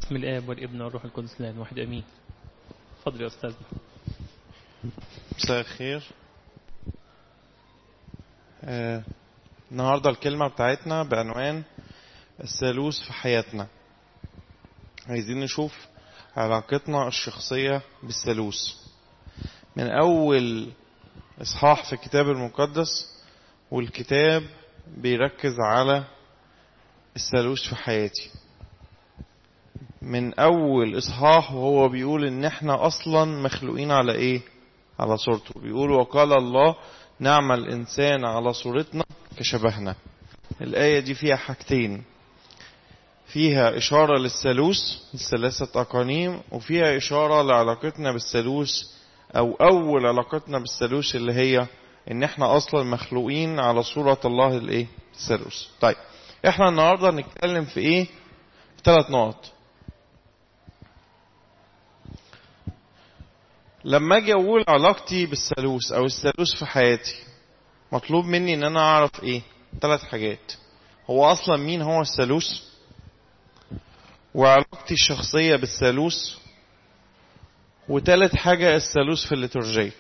باسم الآب والابن والروح القدس الآن واحد أمين اتفضل يا أستاذنا مساء الخير آه، النهاردة الكلمة بتاعتنا بعنوان الثالوث في حياتنا عايزين نشوف علاقتنا الشخصية بالثالوث من أول إصحاح في الكتاب المقدس والكتاب بيركز على الثالوث في حياتي من أول إصحاح وهو بيقول إن إحنا أصلا مخلوقين على إيه؟ على صورته بيقول وقال الله نعمل الإنسان على صورتنا كشبهنا الآية دي فيها حاجتين فيها إشارة للثالوث الثلاثة أقانيم وفيها إشارة لعلاقتنا بالثالوث أو أول علاقتنا بالثالوث اللي هي إن إحنا أصلا مخلوقين على صورة الله الإيه؟ الثالوث طيب إحنا النهاردة هنتكلم في إيه؟ في ثلاث نقط لما اجي اقول علاقتي بالثالوث او الثالوث في حياتي مطلوب مني ان انا اعرف ايه ثلاث حاجات هو اصلا مين هو الثالوث وعلاقتي الشخصية بالثالوث وتالت حاجة الثالوث في الليتورجية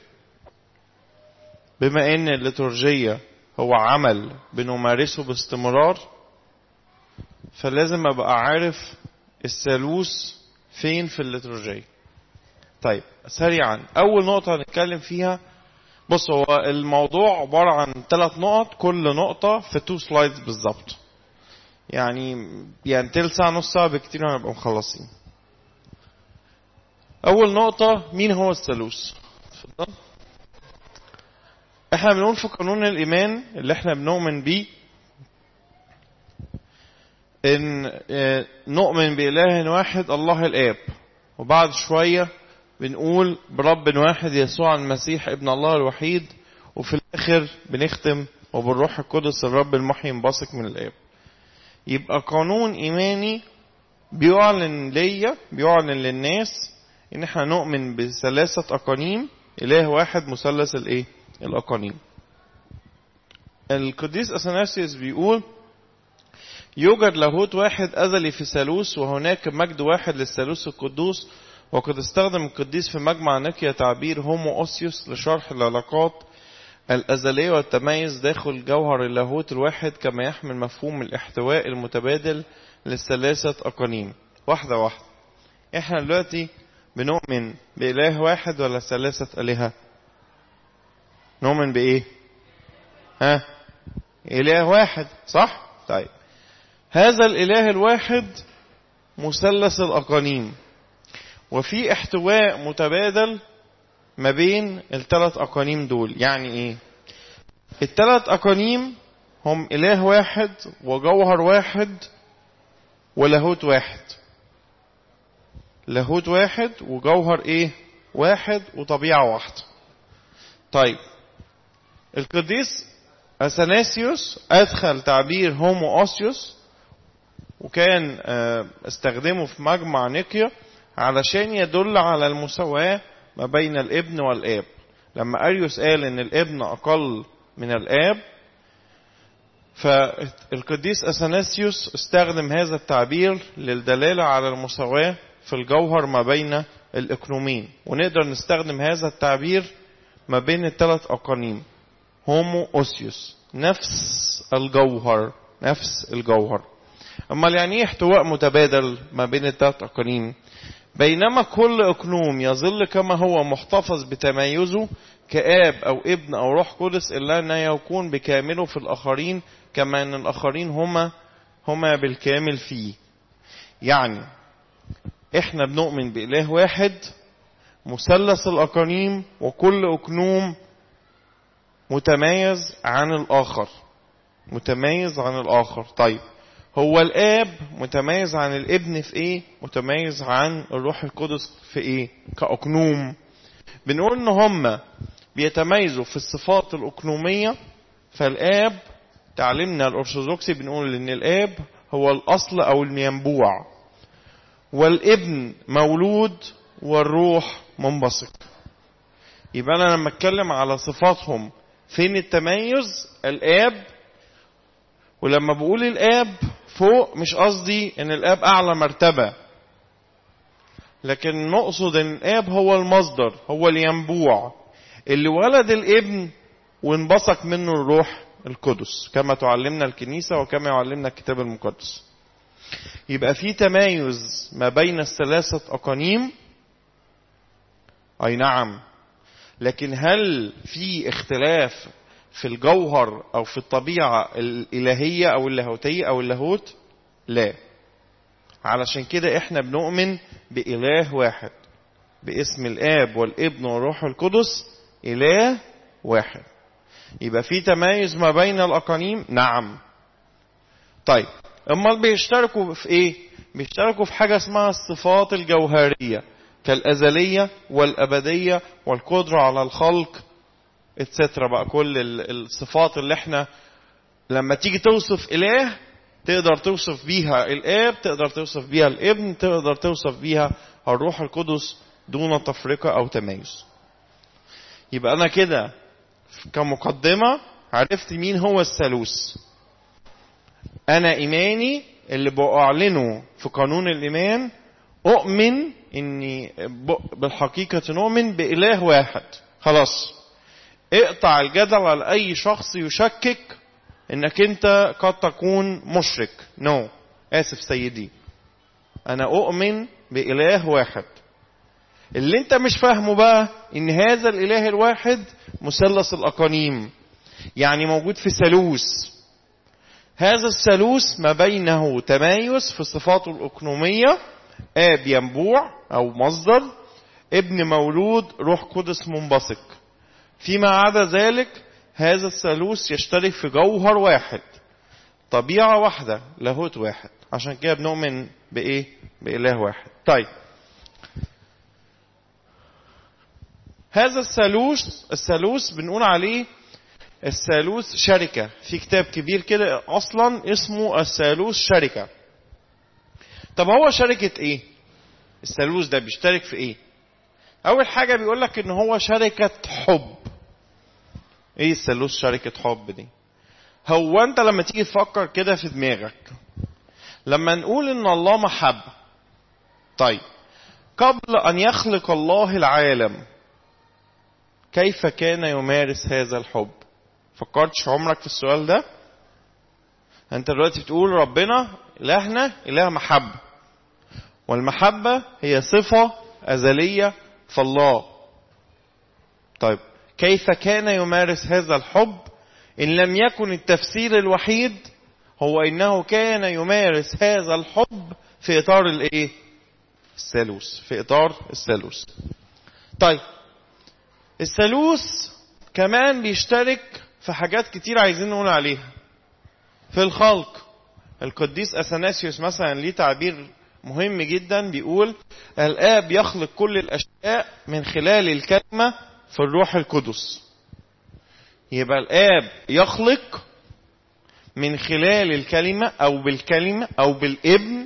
بما ان الليتورجية هو عمل بنمارسه باستمرار فلازم ابقى عارف الثالوث فين في الليتورجية طيب سريعا اول نقطة هنتكلم فيها بص هو الموضوع عبارة عن ثلاث نقط كل نقطة في تو سلايدز بالظبط يعني يعني تلت ساعة نص ساعة بكتير هنبقى مخلصين أول نقطة مين هو الثالوث؟ اتفضل احنا بنقول في قانون الإيمان اللي احنا بنؤمن بيه إن نؤمن بإله واحد الله الآب وبعد شوية بنقول برب واحد يسوع المسيح ابن الله الوحيد وفي الآخر بنختم وبالروح القدس الرب المحيي منبثق من الآب يبقى قانون إيماني بيعلن ليا بيعلن للناس إن احنا نؤمن بثلاثة أقانيم إله واحد مثلث الإيه؟ الأقانيم. القديس أثناسيوس بيقول يوجد لاهوت واحد أزلي في ثالوث وهناك مجد واحد للثالوث القدوس وقد استخدم القديس في مجمع نكيا تعبير هومو أوسيوس لشرح العلاقات الأزلية والتميز داخل جوهر اللاهوت الواحد كما يحمل مفهوم الاحتواء المتبادل للثلاثة أقانيم واحدة واحدة احنا دلوقتي بنؤمن بإله واحد ولا ثلاثة آلهة نؤمن بإيه ها إله واحد صح طيب هذا الإله الواحد مثلث الأقانيم وفي احتواء متبادل ما بين الثلاث أقانيم دول يعني إيه الثلاث أقانيم هم إله واحد وجوهر واحد ولاهوت واحد لاهوت واحد وجوهر إيه واحد وطبيعة واحدة طيب القديس أثناسيوس أدخل تعبير هومو أوسيوس وكان استخدمه في مجمع نيكيا علشان يدل على المساواة ما بين الابن والآب لما أريوس قال إن الابن أقل من الآب فالقديس أثناسيوس استخدم هذا التعبير للدلالة على المساواة في الجوهر ما بين الإقنومين ونقدر نستخدم هذا التعبير ما بين الثلاث أقانيم هومو أوسيوس نفس الجوهر نفس الجوهر أما يعني إيه احتواء متبادل ما بين الثلاث أقانيم بينما كل أقنوم يظل كما هو محتفظ بتميزه كآب أو ابن أو روح قدس إلا أن يكون بكامله في الآخرين كما أن الآخرين هما هما بالكامل فيه يعني إحنا بنؤمن بإله واحد مثلث الأقانيم وكل أقنوم متميز عن الآخر متميز عن الآخر طيب هو الآب متميز عن الابن في إيه؟ متميز عن الروح القدس في إيه؟ كأقنوم. بنقول إن هما بيتميزوا في الصفات الأقنومية فالآب تعليمنا الأرثوذكسي بنقول إن الآب هو الأصل أو المينبوع والابن مولود والروح منبثق. يبقى أنا لما أتكلم على صفاتهم فين التميز؟ الآب ولما بقول الآب فوق مش قصدي ان الاب اعلى مرتبة لكن نقصد ان الاب هو المصدر هو الينبوع اللي ولد الابن وانبثق منه الروح القدس كما تعلمنا الكنيسة وكما يعلمنا الكتاب المقدس يبقى في تمايز ما بين الثلاثة أقانيم أي نعم لكن هل في اختلاف في الجوهر أو في الطبيعة الإلهية أو اللاهوتية أو اللاهوت لا علشان كده احنا بنؤمن بإله واحد باسم الآب والابن والروح القدس إله واحد يبقى في تمايز ما بين الأقانيم نعم طيب امال بيشتركوا في ايه بيشتركوا في حاجة اسمها الصفات الجوهرية كالأزلية والأبدية والقدرة على الخلق اتسترا بقى كل الصفات اللي احنا لما تيجي توصف إله تقدر توصف بيها الآب تقدر توصف بيها الابن تقدر توصف بيها الروح القدس دون تفرقة أو تميز يبقى أنا كده كمقدمة عرفت مين هو الثالوث أنا إيماني اللي بأعلنه في قانون الإيمان أؤمن إني بالحقيقة نؤمن بإله واحد خلاص اقطع الجدل على أي شخص يشكك إنك أنت قد تكون مشرك نو no. آسف سيدي أنا أؤمن بإله واحد اللي أنت مش فاهمه بقى إن هذا الإله الواحد مثلث الأقانيم يعني موجود في ثالوث هذا الثالوث ما بينه تمايز في صفاته الأقنومية آب ينبوع أو مصدر ابن مولود روح قدس منبثق فيما عدا ذلك هذا الثالوث يشترك في جوهر واحد طبيعة واحدة لاهوت واحد عشان كده بنؤمن بإيه؟ بإله واحد طيب هذا الثالوث الثالوث بنقول عليه الثالوث شركة في كتاب كبير كده أصلا اسمه الثالوث شركة طب هو شركة إيه؟ الثالوث ده بيشترك في إيه؟ أول حاجة بيقول لك إن هو شركة حب إيه الثالوث شركة حب دي؟ هو أنت لما تيجي تفكر كده في دماغك لما نقول إن الله محبة طيب قبل أن يخلق الله العالم كيف كان يمارس هذا الحب فكرتش عمرك في السؤال ده انت دلوقتي بتقول ربنا الهنا اله محبه والمحبه هي صفه ازليه في الله طيب كيف كان يمارس هذا الحب ان لم يكن التفسير الوحيد هو انه كان يمارس هذا الحب في اطار الايه الثالوث في اطار الثالوث طيب الثالوث كمان بيشترك في حاجات كتير عايزين نقول عليها في الخلق القديس اثناسيوس مثلا ليه تعبير مهم جدا بيقول الاب يخلق كل الاشياء من خلال الكلمه في الروح القدس يبقى الاب يخلق من خلال الكلمه او بالكلمه او بالابن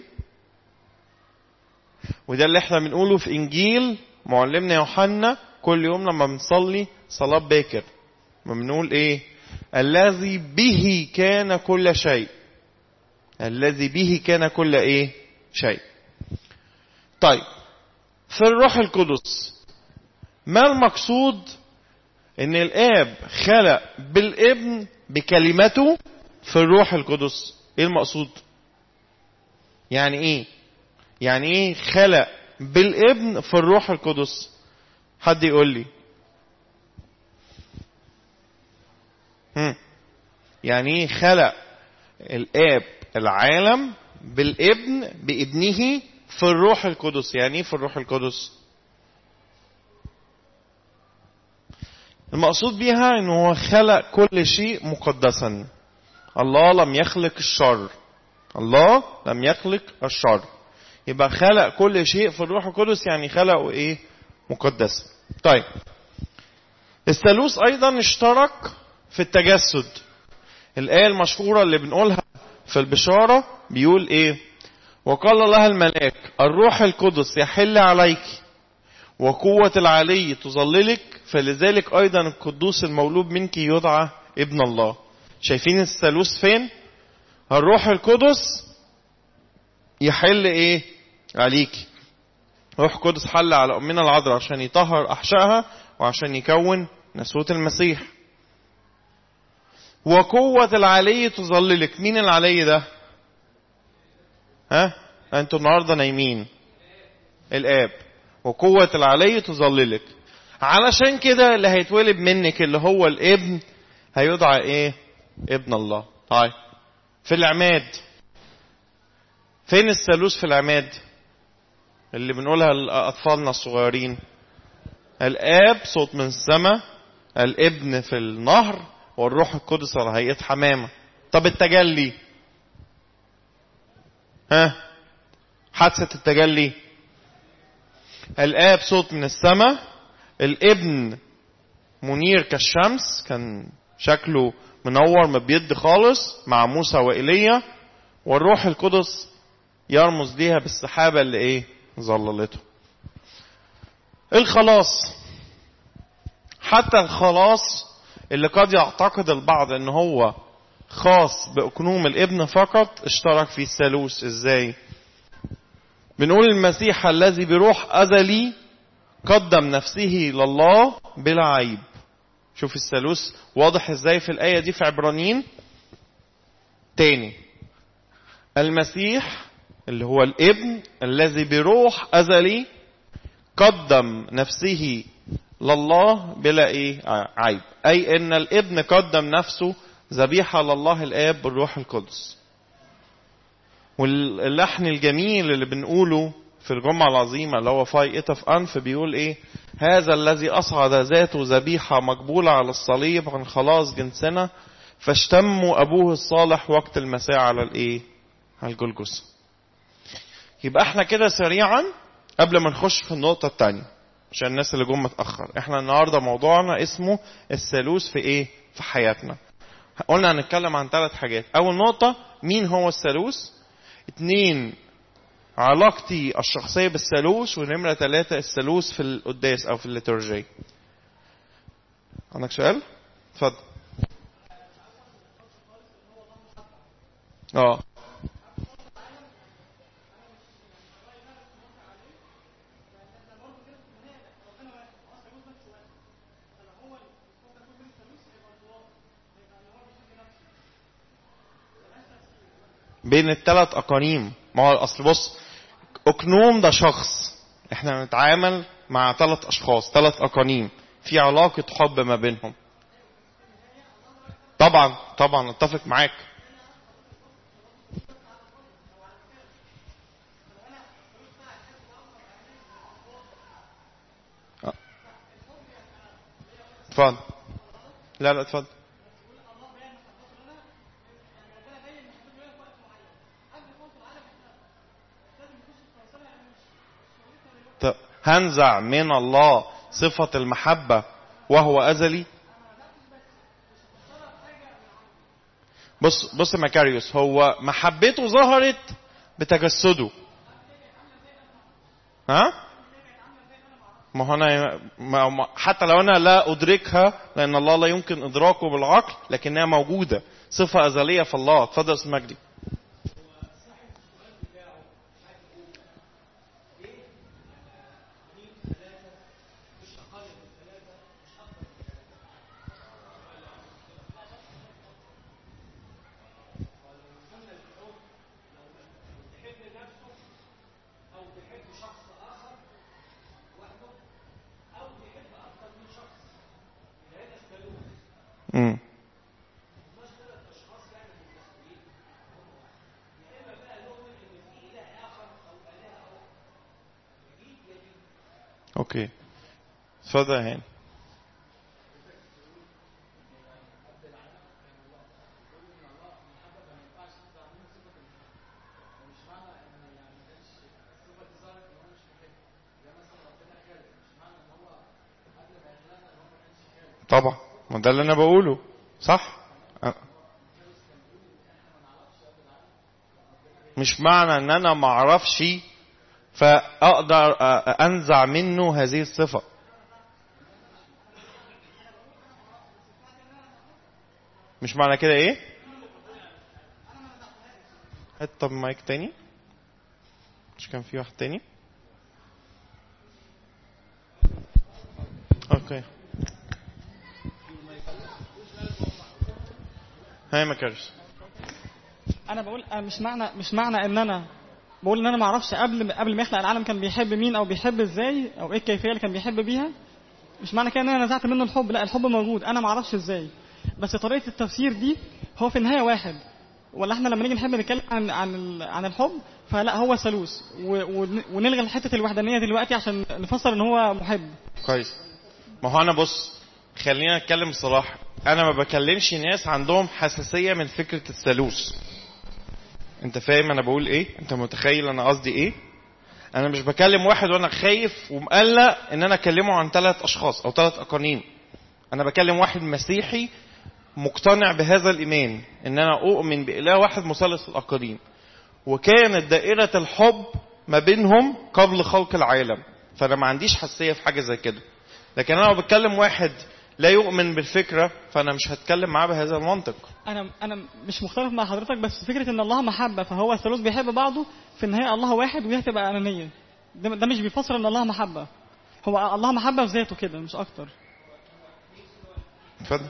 وده اللي احنا بنقوله في انجيل معلمنا يوحنا كل يوم لما بنصلي صلاة باكر بنقول ايه الذي به كان كل شيء الذي به كان كل ايه شيء طيب في الروح القدس ما المقصود ان الاب خلق بالابن بكلمته في الروح القدس ايه المقصود يعني ايه يعني ايه خلق بالابن في الروح القدس حد يقول لي هم. يعني ايه خلق الاب العالم بالابن بابنه في الروح القدس يعني ايه في الروح القدس المقصود بيها ان هو خلق كل شيء مقدسا الله لم يخلق الشر الله لم يخلق الشر يبقى خلق كل شيء في الروح القدس يعني خلقه ايه مقدسا طيب الثالوث ايضا اشترك في التجسد الآية المشهورة اللي بنقولها في البشارة بيقول ايه وقال لها الملاك الروح القدس يحل عليك وقوة العلي تظللك فلذلك ايضا القدوس المولود منك يدعى ابن الله شايفين الثالوث فين الروح القدس يحل ايه عليك روح قدس حل على أمنا العذراء عشان يطهر أحشائها وعشان يكون نسوة المسيح وقوة العلي تظللك مين العلي ده ها انتوا النهاردة نايمين الآب وقوة العلي تظللك علشان كده اللي هيتولد منك اللي هو الابن هيدعى ايه ابن الله طيب في العماد فين الثالوث في العماد اللي بنقولها لأطفالنا الصغيرين الآب صوت من السماء الابن في النهر والروح القدس على هيئة حمامة طب التجلي ها حادثة التجلي الآب صوت من السماء الابن منير كالشمس كان شكله منور مبيض خالص مع موسى وإيليا والروح القدس يرمز ليها بالسحابة اللي ايه ظللته الخلاص حتى الخلاص اللي قد يعتقد البعض ان هو خاص بأكنوم الابن فقط اشترك في الثالوث ازاي بنقول المسيح الذي بروح أزلي قدم نفسه لله بلا عيب شوف الثالوث واضح ازاي في الآية دي في عبرانيين تاني المسيح اللي هو الابن الذي بروح أزلي قدم نفسه لله بلا ايه عيب اي ان الابن قدم نفسه ذبيحة لله الاب بالروح القدس واللحن الجميل اللي بنقوله في الجمعة العظيمة اللي هو فاي اتف انف بيقول ايه هذا الذي اصعد ذاته ذبيحة مقبولة على الصليب عن خلاص جنسنا فاشتموا ابوه الصالح وقت المساء على الايه على الجلجسة يبقى احنا كده سريعا قبل ما نخش في النقطة التانية عشان الناس اللي جم متأخر احنا النهاردة موضوعنا اسمه الثالوث في ايه في حياتنا قلنا هنتكلم عن ثلاث حاجات اول نقطة مين هو الثالوث اتنين علاقتي الشخصية بالثالوث ونمرة ثلاثة الثالوث في القداس او في الليتورجية عندك سؤال اتفضل اه بين الثلاث اقانيم ما هو اصل بص اقنوم ده شخص احنا بنتعامل مع ثلاث اشخاص ثلاث اقانيم في علاقة حب ما بينهم طبعا طبعا اتفق معاك اتفضل لا لا اتفضل هنزع من الله صفة المحبة وهو أزلي بص بص مكاريوس هو محبته ظهرت بتجسده ها ما هو انا ما حتى لو انا لا ادركها لان الله لا يمكن ادراكه بالعقل لكنها موجوده صفه ازليه في الله اتفضل استاذ مجدي امم اوكي اتفضل يا هاني طبعا ما ده اللي انا بقوله صح مش معنى ان انا ما اعرفش فاقدر انزع منه هذه الصفه مش معنى كده ايه هات طب مايك تاني مش كان في واحد تاني اوكي هاي مكارس انا بقول أنا مش معنى مش معنى ان انا بقول ان انا ما اعرفش قبل قبل ما يخلق العالم كان بيحب مين او بيحب ازاي او ايه الكيفيه اللي كان بيحب بيها مش معنى كده ان انا نزعت منه الحب لا الحب موجود انا ما اعرفش ازاي بس طريقه التفسير دي هو في النهايه واحد ولا احنا لما نيجي نحب نتكلم عن عن ال- عن الحب فلا هو ثالوث و- ون- ونلغي حته الوحدانيه دلوقتي عشان نفسر ان هو محب كويس ما هو انا بص خلينا نتكلم بصراحه انا ما بكلمش ناس عندهم حساسيه من فكره الثالوث انت فاهم انا بقول ايه انت متخيل انا قصدي ايه انا مش بكلم واحد وانا خايف ومقلق ان انا اكلمه عن ثلاث اشخاص او ثلاث اقانيم انا بكلم واحد مسيحي مقتنع بهذا الايمان ان انا اؤمن باله واحد مثلث الاقانيم وكانت دائره الحب ما بينهم قبل خلق العالم فانا ما عنديش حساسيه في حاجه زي كده لكن انا لو بتكلم واحد لا يؤمن بالفكره فانا مش هتكلم معاه بهذا المنطق انا انا مش مختلف مع حضرتك بس فكره ان الله محبه فهو الثالوث بيحب بعضه في النهايه الله واحد ودي هتبقى انانيه ده, ده مش بيفسر ان الله محبه هو الله محبه في ذاته كده مش اكتر اتفضل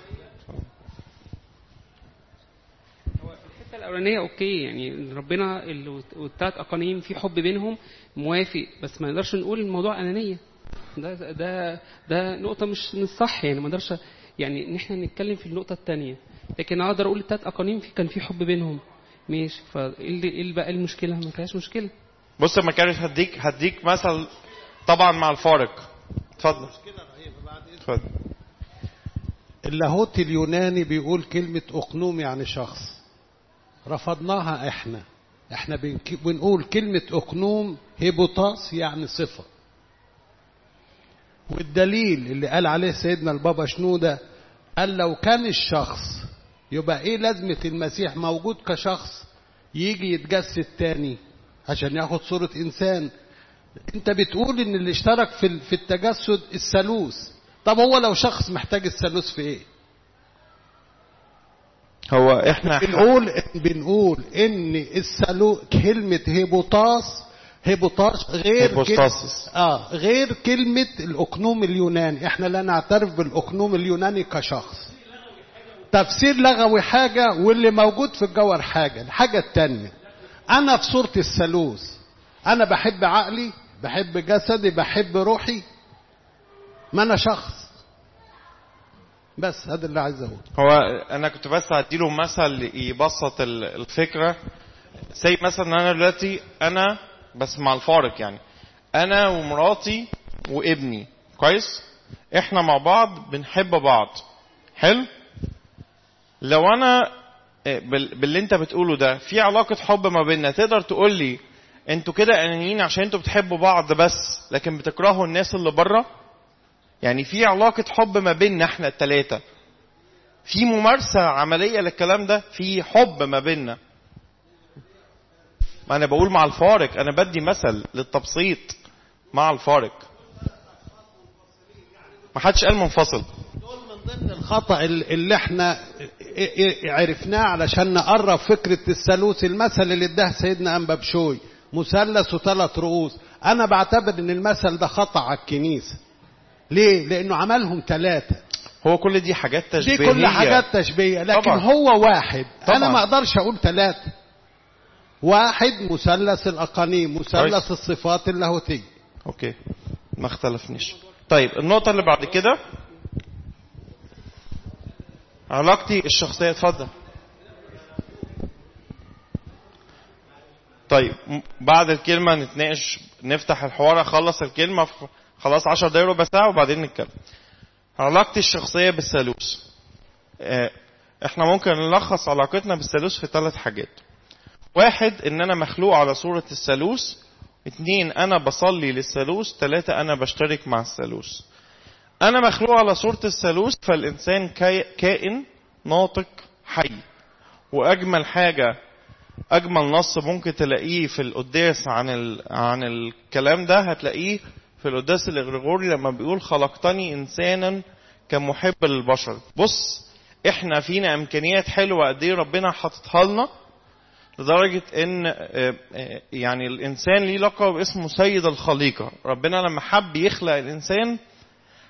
الحته الاولانيه اوكي يعني ربنا ال- والثلاث اقانيم في حب بينهم موافق بس ما نقدرش نقول الموضوع انانيه ده ده ده نقطه مش مش صح يعني ما نقدرش يعني ان احنا نتكلم في النقطه الثانيه لكن اقدر اقول الثلاث اقانيم في كان في حب بينهم ماشي فايه اللي ايه اللي بقى المشكله ما فيهاش مشكله بص يا مكارس هديك هديك مثل طبعا مع الفارق اتفضل اتفضل اللاهوت اليوناني بيقول كلمة أقنوم يعني شخص رفضناها احنا احنا بنك- بنقول كلمة أقنوم هيبوتاس يعني صفة والدليل اللي قال عليه سيدنا البابا شنودة قال لو كان الشخص يبقى ايه لازمة المسيح موجود كشخص يجي يتجسد تاني عشان ياخد صورة انسان انت بتقول ان اللي اشترك في ال- في التجسد الثالوث طب هو لو شخص محتاج الثالوث في ايه هو احنا بنقول بنقول ان الثالوث كلمة هيبوتاس هيبوتاس غير كل- هيبوستاسيس. اه غير كلمة الاقنوم اليوناني احنا لا نعترف بالاقنوم اليوناني كشخص تفسير لغوي حاجة واللي موجود في الجوهر حاجة الحاجة التانية انا في صورة الثالوث انا بحب عقلي بحب جسدي بحب روحي ما انا شخص بس هذا اللي عايز اقوله هو انا كنت بس هديله مثل يبسط ال- الفكره زي مثلا انا دلوقتي انا بس مع الفارق يعني انا ومراتي وابني كويس احنا مع بعض بنحب بعض حلو لو انا آه، بال- باللي انت بتقوله ده في علاقه حب ما بيننا تقدر تقول لي انتوا كده انانيين عشان انتوا بتحبوا بعض بس لكن بتكرهوا الناس اللي بره يعني في علاقه حب ما بيننا احنا الثلاثه في ممارسة عملية للكلام ده في حب ما بيننا ما أنا بقول مع الفارق أنا بدي مثل للتبسيط مع الفارق ما حدش قال منفصل دول من ضمن الخطأ ال- اللي احنا عرفناه علشان نقرب فكرة الثالوث المثل اللي اداه سيدنا أنبا بشوي مثلث وثلاث رؤوس أنا بعتبر إن المثل ده خطأ على الكنيسة ليه؟ لأنه عملهم ثلاثة هو كل دي حاجات دي تشبيهية كل حاجات تشبيه لكن طبعا. هو واحد طبعا. أنا ما أقدرش أقول ثلاثة واحد مثلث الأقانيم مثلث كويس. الصفات اللاهوتية أوكي ما اختلفنيش طيب النقطة اللي بعد كده علاقتي الشخصية اتفضل طيب م- بعد الكلمة نتناقش نفتح الحوار اخلص الكلمة في خلاص 10 دقايق ربع ساعة وبعدين نتكلم علاقتي الشخصية بالثالوث آه، احنا ممكن نلخص علاقتنا بالثالوث في ثلاث حاجات واحد ان انا مخلوق على صورة الثالوث اتنين انا بصلي للثالوث تلاتة انا بشترك مع الثالوث انا مخلوق على صورة الثالوث فالانسان كي- كائن ناطق حي واجمل حاجة اجمل نص ممكن تلاقيه في القداس عن ال... عن الكلام ده هتلاقيه في القداس الاغريغوري لما بيقول خلقتني انسانا كمحب للبشر بص احنا فينا امكانيات حلوه قد ايه ربنا حاططها لنا لدرجة ان آه، آه، يعني الانسان ليه لقب اسمه سيد الخليقة ربنا لما حب يخلق الانسان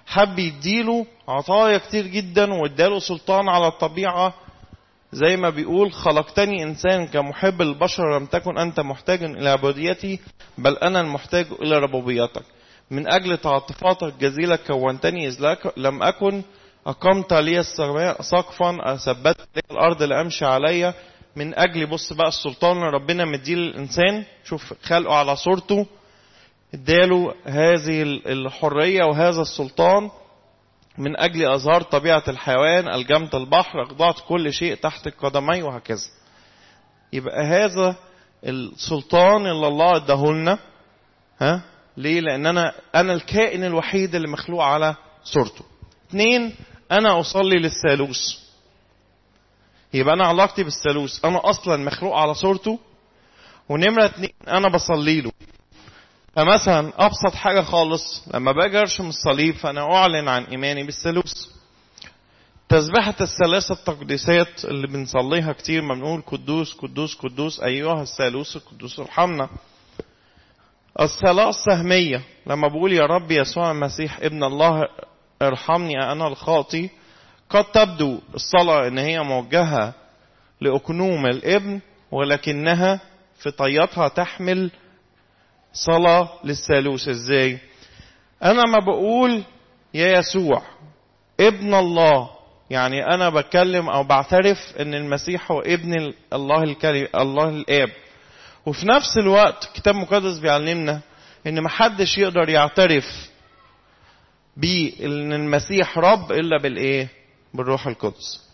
حب يديله عطايا كتير جدا واداله سلطان على الطبيعة زي ما بيقول خلقتني إنسان كمحب البشر لم تكن أنت محتاج إلى عبوديتي بل أنا المحتاج إلى ربوبيتك من أجل تعاطفاتك الجزيلة كونتني إذ لك- لم أكن أقمت لي السماء سقفا أثبت لي الأرض لأمشي عليها من أجل بص بقى السلطان اللي ربنا مديه للإنسان شوف خلقه على صورته اداله هذه الحرية وهذا السلطان من أجل أظهار طبيعة الحيوان ألجمت البحر أخضعت كل شيء تحت قدمي وهكذا يبقى هذا السلطان اللي الله اداهولنا ها ليه لأن أنا أنا الكائن الوحيد اللي مخلوق على صورته اثنين أنا أصلي للثالوث يبقى أنا علاقتي بالثالوث أنا أصلا مخلوق على صورته ونمرة اتنين أنا بصلي له فمثلا ابسط حاجه خالص لما باجي ارشم الصليب فانا اعلن عن ايماني بالثالوث تسبحة الثلاثة التقديسات اللي بنصليها كتير ما بنقول قدوس قدوس قدوس أيها الثالوث القدوس ارحمنا الصلاة السهمية لما بقول يا رب يسوع المسيح ابن الله ارحمني أنا الخاطي قد تبدو الصلاة إن هي موجهة لأكنوم الابن ولكنها في طياتها تحمل صلاة للثالوث ازاي انا ما بقول يا يسوع ابن الله يعني انا بتكلم او بعترف ان المسيح هو ابن الله الكريم الله الاب وفي نفس الوقت الكتاب المقدس بيعلمنا ان محدش يقدر يعترف بان المسيح رب الا بالايه بالروح القدس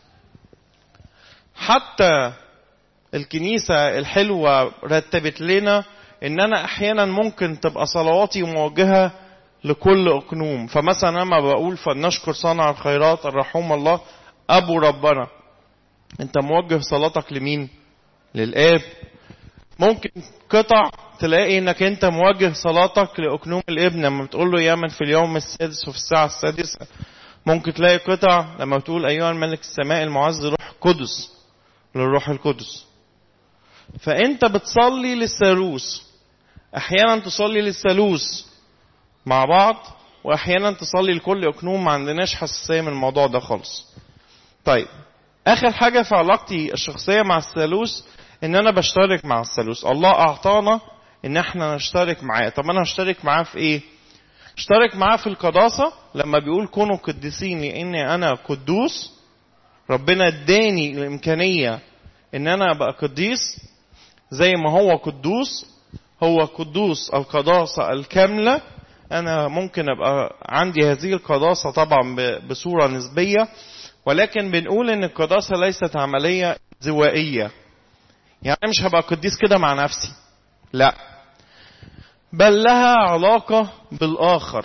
حتى الكنيسة الحلوة رتبت لنا ان انا احيانا ممكن تبقى صلواتي موجهة لكل اقنوم فمثلا لما بقول فلنشكر صانع الخيرات الرحوم الله ابو ربنا انت موجه صلاتك لمين للاب ممكن قطع تلاقي انك انت موجه صلاتك لاقنوم الابن لما بتقول له يا من في اليوم السادس وفي الساعة السادسة ممكن تلاقي قطع لما بتقول ايها الملك السماء المعز روح قدس للروح القدس فانت بتصلي للثالوث احيانا تصلي للثالوث مع بعض واحيانا تصلي لكل اقنوم ما عندناش حساسيه من الموضوع ده خالص طيب اخر حاجه في علاقتي الشخصيه مع الثالوث ان انا بشترك مع الثالوث الله اعطانا ان احنا نشترك معاه طب انا هشترك معاه في ايه اشترك معاه في القداسه لما بيقول كونوا قديسين لاني انا قدوس ربنا اداني الامكانيه ان انا ابقى قديس زي ما هو قدوس هو قدوس القداسة الكاملة أنا ممكن أبقى عندي هذه القداسة طبعا بصورة نسبية ولكن بنقول إن القداسة ليست عملية زوائية يعني مش هبقى قديس كده مع نفسي لا بل لها علاقة بالآخر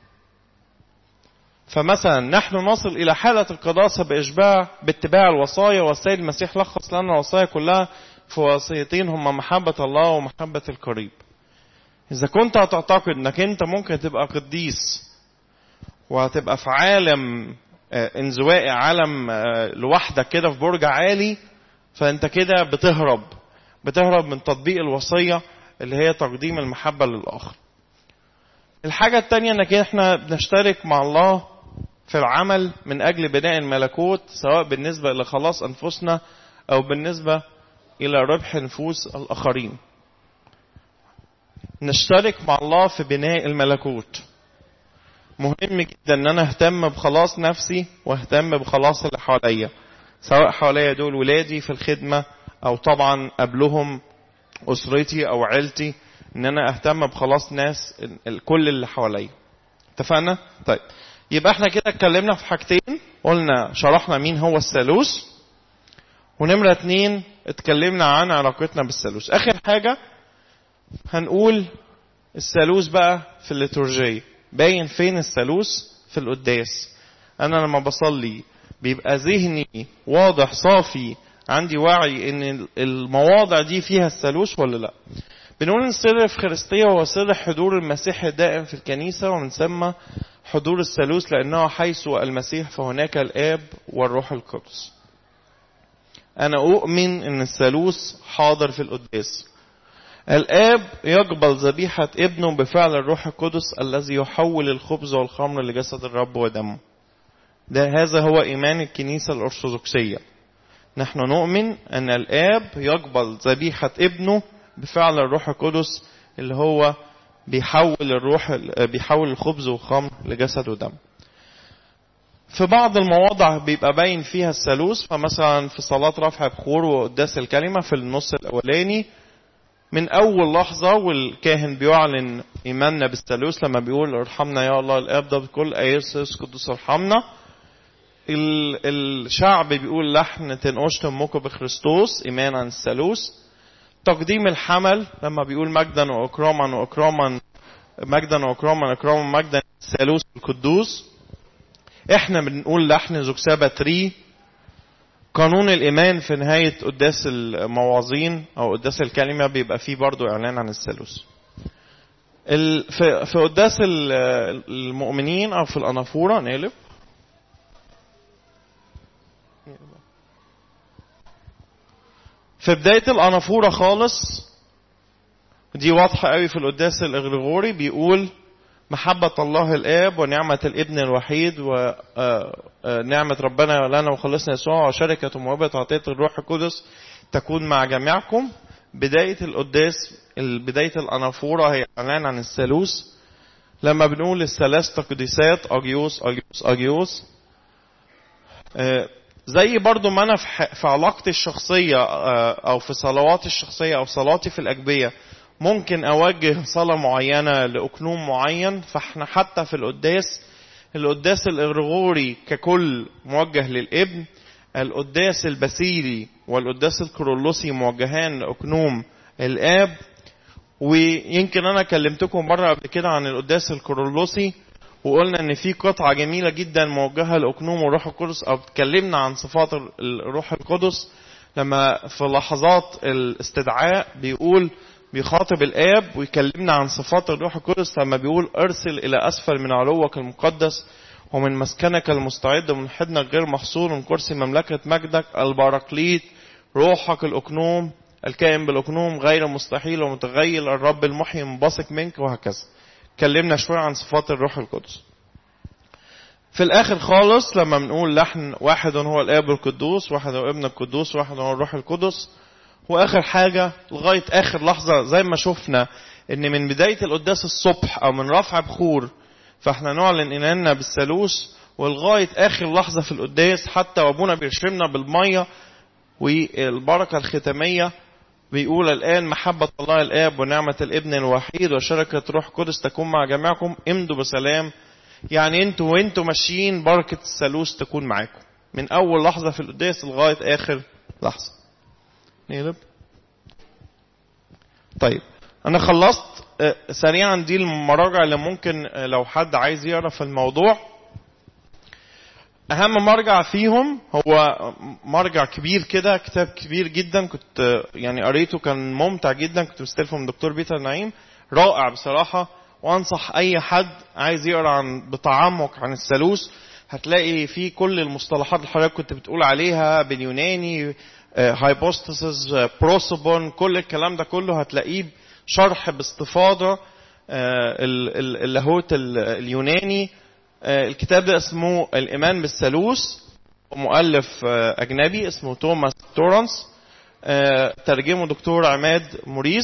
فمثلا نحن نصل إلى حالة القداسة بإشباع باتباع الوصايا والسيد المسيح لخص لنا الوصايا كلها في وصيتين هما محبة الله ومحبة القريب إذا كنت هتعتقد إنك أنت ممكن تبقى قديس وهتبقى في عالم انزوائي عالم لوحدك كده في برج عالي فأنت كده بتهرب بتهرب من تطبيق الوصية اللي هي تقديم المحبة للآخر الحاجة التانية انك احنا بنشترك مع الله في العمل من اجل بناء الملكوت سواء بالنسبة لخلاص انفسنا او بالنسبة الى ربح نفوس الاخرين نشترك مع الله في بناء الملكوت مهم جدا ان انا اهتم بخلاص نفسي واهتم بخلاص اللي حواليا سواء حواليا دول ولادي في الخدمة او طبعا قبلهم اسرتي او عيلتي ان انا اهتم بخلاص ناس كل اللي حواليا اتفقنا طيب يبقى احنا كده اتكلمنا في حاجتين قلنا شرحنا مين هو الثالوث ونمرة اتنين اتكلمنا عن علاقتنا بالثالوث اخر حاجة هنقول الثالوث بقى في الليتورجية باين فين الثالوث في القداس انا لما بصلي بيبقى ذهني واضح صافي عندي وعي ان المواضع دي فيها الثالوث ولا لا بنقول ان سر الافخارستيه هو سر حضور المسيح الدائم في الكنيسه ومن ثم حضور الثالوث لانه حيث المسيح فهناك الاب والروح القدس انا اؤمن ان الثالوث حاضر في القداس الآب يقبل ذبيحة ابنه بفعل الروح القدس الذي يحول الخبز والخمر لجسد الرب ودمه ده هذا هو إيمان الكنيسة الأرثوذكسية نحن نؤمن أن الآب يقبل ذبيحة ابنه بفعل الروح القدس اللي هو بيحول الروح بيحول الخبز والخمر لجسد ودم في بعض المواضع بيبقى باين فيها الثالوث فمثلا في صلاة رفع بخور وقداس الكلمة في النص الأولاني من أول لحظة والكاهن بيعلن إيماننا بالثالوث لما بيقول ارحمنا يا الله الآب ده بكل أيسوس قدوس ارحمنا الشعب بيقول لحن تنقشت أمك بخريستوس إيمان عن الثالوث تقديم الحمل لما بيقول مجدا وإكراما وإكراما مجدا وإكراما إكراما مجدا الثالوث القدوس احنا بنقول لحن زوكسابا تري قانون الإيمان في نهاية قداس المواعظين أو قداس الكلمة بيبقى فيه برضو إعلان عن الثالوث. في قداس المؤمنين أو في الأنافورة نقلب. في بداية الأنافورة خالص دي واضحة قوي في القداس الإغريغوري بيقول محبة الله الآب ونعمة الابن الوحيد ونعمة ربنا لنا وخلصنا يسوع وشركة وموهبة عطية الروح القدس تكون مع جميعكم بداية القداس بداية الأنافورة هي إعلان عن الثالوث لما بنقول الثلاث تقديسات أجيوس أجيوس أجيوس زي برضو ما أنا في علاقتي الشخصية أو في صلواتي الشخصية أو صلاتي في الأجبية ممكن أوجه صلاة معينة لأكنوم معين فاحنا حتى في القداس القداس الإغريغوري ككل موجه للابن القداس البسيلي والقداس الكرولوسي موجهان لأكنوم الآب ويمكن أنا كلمتكم مرة قبل كده عن القداس الكرولوسي وقلنا ان في قطعة جميلة جدا موجهة لأكنوم والروح القدس او اتكلمنا عن صفات الروح القدس لما في لحظات الاستدعاء بيقول بيخاطب الآب ويكلمنا عن صفات الروح القدس لما بيقول ارسل إلى أسفل من علوك المقدس ومن مسكنك المستعد ومن حضنك غير محصور من كرسي مملكة مجدك البراكليت روحك الأكنوم الكائن بالأكنوم غير مستحيل ومتغير الرب المحيي منبثق منك وهكذا اتكلمنا شوية عن صفات الروح القدس في الآخر خالص لما بنقول لحن واحد هو الآب القدوس واحد هو ابن القدوس واحد هو الروح القدس واخر حاجة لغاية اخر لحظة زي ما شفنا ان من بداية القداس الصبح او من رفع بخور فاحنا نعلن ايماننا بالثالوث ولغاية اخر لحظة في القداس حتى وابونا بيرشمنا بالمية والبركة الختامية بيقول الآن محبة الله الآب ونعمة الابن الوحيد وشركة روح قدس تكون مع جميعكم امضوا بسلام يعني انتوا وانتوا ماشيين بركة الثالوث تكون معاكم من أول لحظة في القداس لغاية آخر لحظة نقلب طيب انا خلصت سريعا دي المراجع اللي ممكن لو حد عايز يقرا في الموضوع اهم مرجع فيهم هو مرجع كبير كده كتاب كبير جدا كنت يعني قريته كان ممتع جدا كنت مستلفه من دكتور بيتر نعيم رائع بصراحه وانصح اي حد عايز يقرا عن بتعمق عن الثالوث هتلاقي فيه كل المصطلحات اللي حضرتك كنت بتقول عليها باليوناني هايبوستاسيس بروسوبون كل الكلام ده كله هتلاقيه شرح باستفاضه اللاهوت اليوناني الكتاب ده اسمه الايمان بالثالوث مؤلف اجنبي اسمه توماس تورنس ترجمه دكتور عماد موريس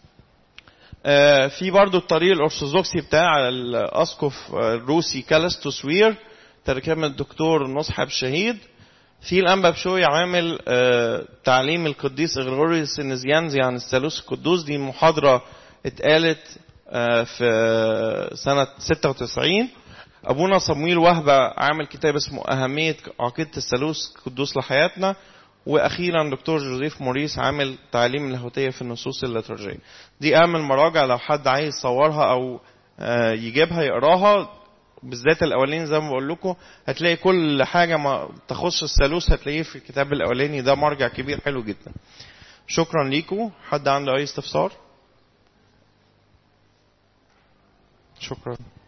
في برضو الطريق الارثوذكسي بتاع الاسقف الروسي كالستوس وير ترجمه الدكتور نصحب شهيد في الانبا بشوي عامل تعليم القديس غريغوريوس النزيانزي عن الثالوث القدوس دي محاضره اتقالت في سنه 96 ابونا صمويل وهبه عامل كتاب اسمه اهميه عقيده الثالوث القدوس لحياتنا واخيرا دكتور جوزيف موريس عامل تعليم اللاهوتيه في النصوص الليتورجيه دي اهم المراجع لو حد عايز يصورها او يجيبها يقراها بالذات الاولاني زي ما بقول لكم هتلاقي كل حاجه ما تخص الثالوث هتلاقيه في الكتاب الاولاني ده مرجع كبير حلو جدا شكرا ليكم حد عنده اي استفسار شكرا